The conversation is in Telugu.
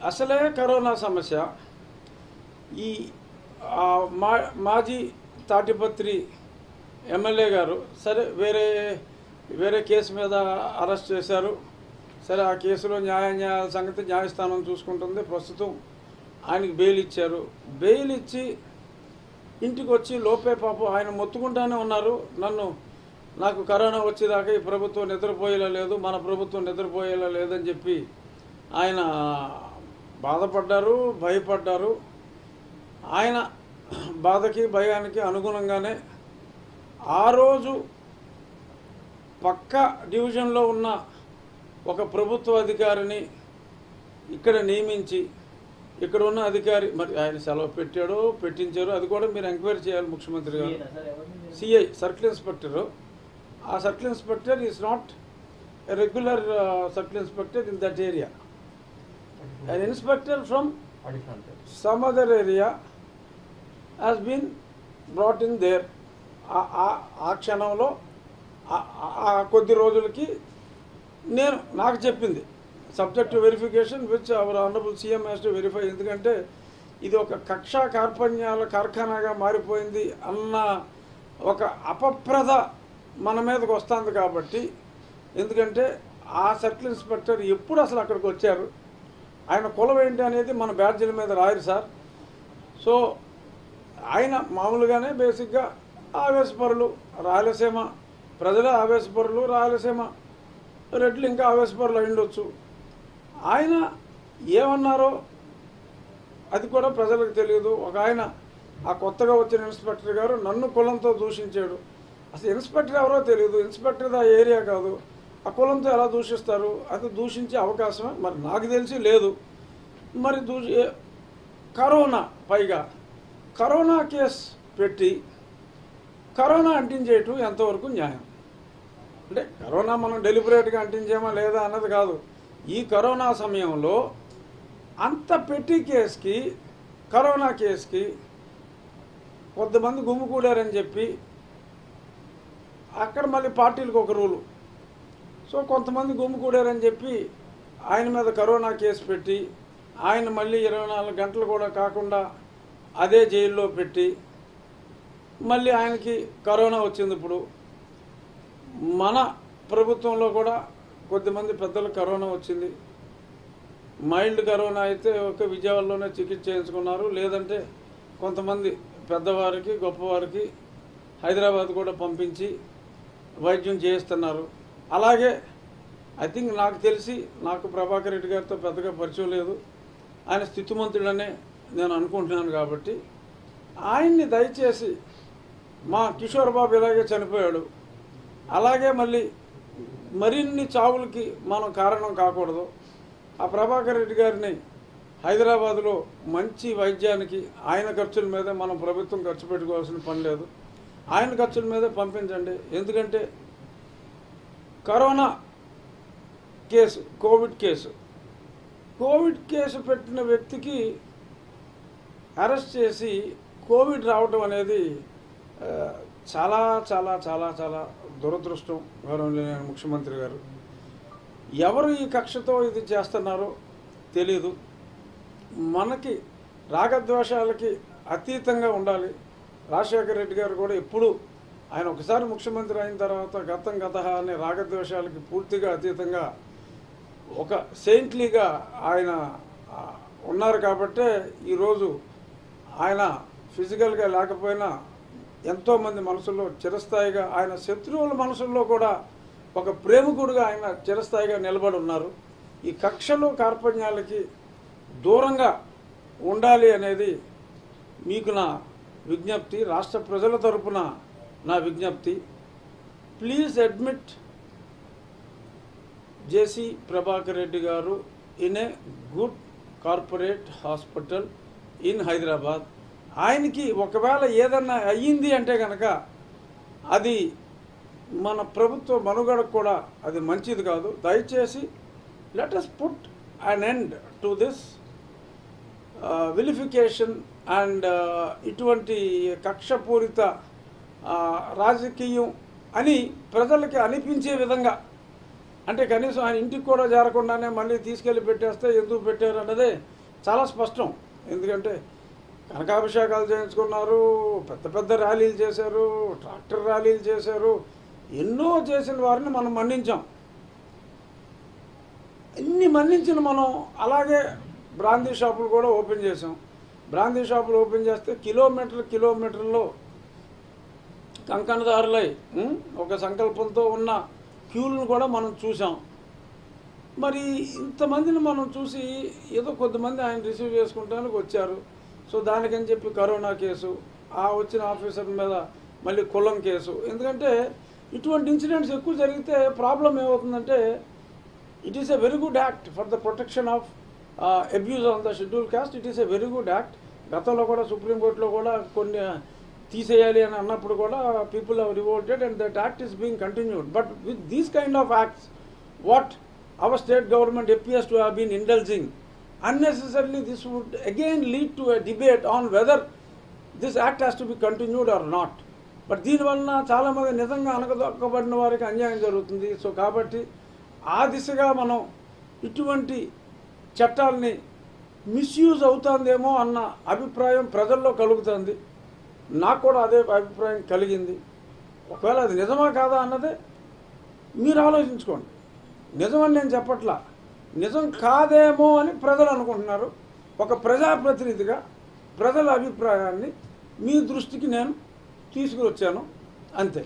అసలే కరోనా సమస్య ఈ ఆ, మా మాజీ తాటిపత్రి ఎమ్మెల్యే గారు సరే వేరే వేరే కేసు మీద అరెస్ట్ చేశారు సరే ఆ కేసులో న్యాయ న్యాయ సంగతి న్యాయస్థానం చూసుకుంటుంది ప్రస్తుతం ఆయనకి బెయిల్ ఇచ్చారు బెయిల్ ఇచ్చి ఇంటికి వచ్చి లోపే పాపం ఆయన మొత్తుకుంటానే ఉన్నారు నన్ను నాకు కరోనా వచ్చేదాకా ఈ ప్రభుత్వం నిద్రపోయేలా లేదు మన ప్రభుత్వం నిద్రపోయేలా లేదని చెప్పి ఆయన బాధపడ్డారు భయపడ్డారు ఆయన బాధకి భయానికి అనుగుణంగానే ఆ రోజు పక్క డివిజన్లో ఉన్న ఒక ప్రభుత్వ అధికారిని ఇక్కడ నియమించి ఇక్కడ ఉన్న అధికారి మరి ఆయన సెలవు పెట్టాడో పెట్టించారో అది కూడా మీరు ఎంక్వైరీ చేయాలి ముఖ్యమంత్రి గారు సిఐ సర్కిల్ ఇన్స్పెక్టర్ ఆ circle inspector is not a regular circle inspector in that area an inspector from some other area has been brought in there ఆ- ఆ- ఆ క్షణంలో ఆ- ఆ- ఆ కొద్ది రోజులకి నేను నాకు చెప్పింది subject verification which our honourable CM has to verify ఎందుకంటే ఇది ఒక కక్షా కార్పణ్యాల కార్ఖానాగా మారిపోయింది అన్న ఒక అపప్రద మన మీదకి వస్తుంది కాబట్టి ఎందుకంటే ఆ సర్కిల్ ఇన్స్పెక్టర్ ఎప్పుడు అసలు అక్కడికి వచ్చారు ఆయన కులం ఏంటి అనేది మన బ్యాడ్జీల మీద రాయరు సార్ సో ఆయన మామూలుగానే బేసిక్గా ఆవేశపరులు రాయలసీమ ప్రజలే ఆవేశపరులు రాయలసీమ రెడ్లు ఇంకా ఆవేశపరులు అయి ఉండొచ్చు ఆయన ఏమన్నారో అది కూడా ప్రజలకు తెలియదు ఒక ఆయన ఆ కొత్తగా వచ్చిన ఇన్స్పెక్టర్ గారు నన్ను కులంతో దూషించాడు అసలు ఇన్స్పెక్టర్ ఎవరో తెలియదు ఇన్స్పెక్టర్ ఆ ఏరియా కాదు ఆ కులంతో ఎలా దూషిస్తారు అది దూషించే అవకాశమే మరి నాకు తెలిసి లేదు మరి దూషి కరోనా పైగా కరోనా కేసు పెట్టి కరోనా అంటించేయటం ఎంతవరకు న్యాయం అంటే కరోనా మనం డెలిబరేట్గా అంటించేమా లేదా అన్నది కాదు ఈ కరోనా సమయంలో అంత పెట్టి కేసుకి కరోనా కేసుకి కొంతమంది గుమ్ముకూడారని చెప్పి అక్కడ మళ్ళీ పార్టీలకు ఒక రూలు సో కొంతమంది గుమ్ముకూడారని చెప్పి ఆయన మీద కరోనా కేసు పెట్టి ఆయన మళ్ళీ ఇరవై నాలుగు గంటలు కూడా కాకుండా అదే జైల్లో పెట్టి మళ్ళీ ఆయనకి కరోనా వచ్చింది ఇప్పుడు మన ప్రభుత్వంలో కూడా కొద్దిమంది పెద్దలకు కరోనా వచ్చింది మైల్డ్ కరోనా అయితే ఒక విజయవాడలోనే చికిత్స చేయించుకున్నారు లేదంటే కొంతమంది పెద్దవారికి గొప్పవారికి హైదరాబాద్ కూడా పంపించి వైద్యం చేయిస్తున్నారు అలాగే ఐ థింక్ నాకు తెలిసి నాకు ప్రభాకర్ రెడ్డి గారితో పెద్దగా పరిచయం లేదు ఆయన స్థితిమంతుడనే నేను అనుకుంటున్నాను కాబట్టి ఆయన్ని దయచేసి మా కిషోర్ బాబు ఇలాగే చనిపోయాడు అలాగే మళ్ళీ మరిన్ని చావులకి మనం కారణం కాకూడదు ఆ ప్రభాకర్ రెడ్డి గారిని హైదరాబాదులో మంచి వైద్యానికి ఆయన ఖర్చుల మీదే మనం ప్రభుత్వం ఖర్చు పెట్టుకోవాల్సిన పని లేదు ఆయన ఖర్చుల మీదే పంపించండి ఎందుకంటే corona case covid case covid case పెట్టిన వ్యక్తికి అరెస్ట్ చేసి కోవిడ్ రావడం అనేది ఆ, చాలా చాలా చాలా చాలా దురదృష్టం గౌరవనీయ ముఖ్యమంత్రి గారు ఎవరు ఈ కక్షతో ఇది చేస్తున్నారో తెలీదు మనకి రాగద్వేషాలకి అతీతంగా ఉండాలి రాజశేఖర రెడ్డి గారు కూడా ఎప్పుడు ఆయన ఒకసారి ముఖ్యమంత్రి అయిన తర్వాత గతం గత అనే రాగద్వేషాలకి పూర్తిగా అతీతంగా ఒక సెయింట్లీగా ఆయన ఆ, ఉన్నారు కాబట్టే ఈరోజు ఆయన ఫిజికల్గా లేకపోయినా ఎంతోమంది మనసుల్లో చిరస్థాయిగా ఆయన శత్రువుల మనసుల్లో కూడా ఒక ప్రేమికుడుగా ఆయన చిరస్థాయిగా నిలబడి ఉన్నారు ఈ కక్షలు కార్పణ్యాలకి దూరంగా ఉండాలి అనేది మీకు నా విజ్ఞప్తి రాష్ట్ర ప్రజల తరపున నా విజ్ఞప్తి ప్లీజ్ అడ్మిట్ జేసీ ప్రభాకర్ రెడ్డి గారు in a good corporate hospital in Hyderabad ఆయనకి ఒకవేళ ఏదన్నా అయ్యింది అంటే కనుక అది మన ప్రభుత్వ మనుగడకు కూడా అది మంచిది కాదు దయచేసి let us put an end to this vilification and ఇటువంటి కక్షపూరిత ఆ, రాజకీయం అని ప్రజలకి అనిపించే విధంగా అంటే కనీసం ఆయన ఇంటికి కూడా చేరకుండానే మళ్ళీ తీసుకెళ్ళి పెట్టేస్తే ఎందుకు పెట్టారు అన్నదే చాలా స్పష్టం ఎందుకంటే కనకాభిషేకాలు చేయించుకున్నారు పెద్ద పెద్ద ర్యాలీలు చేశారు ట్రాక్టర్ ర్యాలీలు చేశారు ఎన్నో చేసిన వారిని మనం మన్నించాం ఇన్ని మన్నించిన మనం అలాగే బ్రాందీ షాపులు కూడా ఓపెన్ చేసాం బ్రాందీ షాపులు ఓపెన్ చేస్తే కిలోమీటర్ కిలోమీటర్లో కంకణదారులై ఉం, ఒక సంకల్పంతో ఉన్న క్యూలను కూడా మనం చూసాం మరి ఇంతమందిని మనం చూసి ఏదో కొద్దిమంది ఆయన రిసీవ్ చేసుకుంటానికి వచ్చారు సో దానికని చెప్పి కరోనా కేసు ఆ వచ్చిన ఆఫీసర్ మీద మళ్ళీ కులం కేసు ఎందుకంటే ఇటువంటి ఇన్సిడెంట్స్ ఎక్కువ జరిగితే ప్రాబ్లం ఏమవుతుందంటే it is a very good act for the protection of abuse on the schedule caste it is a very good act గతంలో కూడా సుప్రీంకోర్టులో కూడా కొన్ని తీసేయాలి అని అన్నప్పుడు కూడా people are revolted and that act is being continued but with these kind of acts what our state government appears to have been indulging unnecessarily this would again lead to a debate on whether this act has to be continued or not but దీనివలన చాలామంది నిజంగా అనగదొక్కబడిన వారికి అన్యాయం జరుగుతుంది సో కాబట్టి ఆ దిశగా మనం ఇటువంటి చట్టాలని మిస్యూజ్ అవుతుందేమో అన్న అభిప్రాయం ప్రజల్లో కలుగుతుంది నాకు కూడా అదే అభిప్రాయం కలిగింది ఒకవేళ అది నిజమా కాదా అన్నదే మీరు ఆలోచించుకోండి నిజమని నేను చెప్పట్లా నిజం కాదేమో అని ప్రజలు అనుకుంటున్నారు ఒక ప్రజాప్రతినిధిగా ప్రజల అభిప్రాయాన్ని మీ దృష్టికి నేను తీసుకువచ్చాను అంతే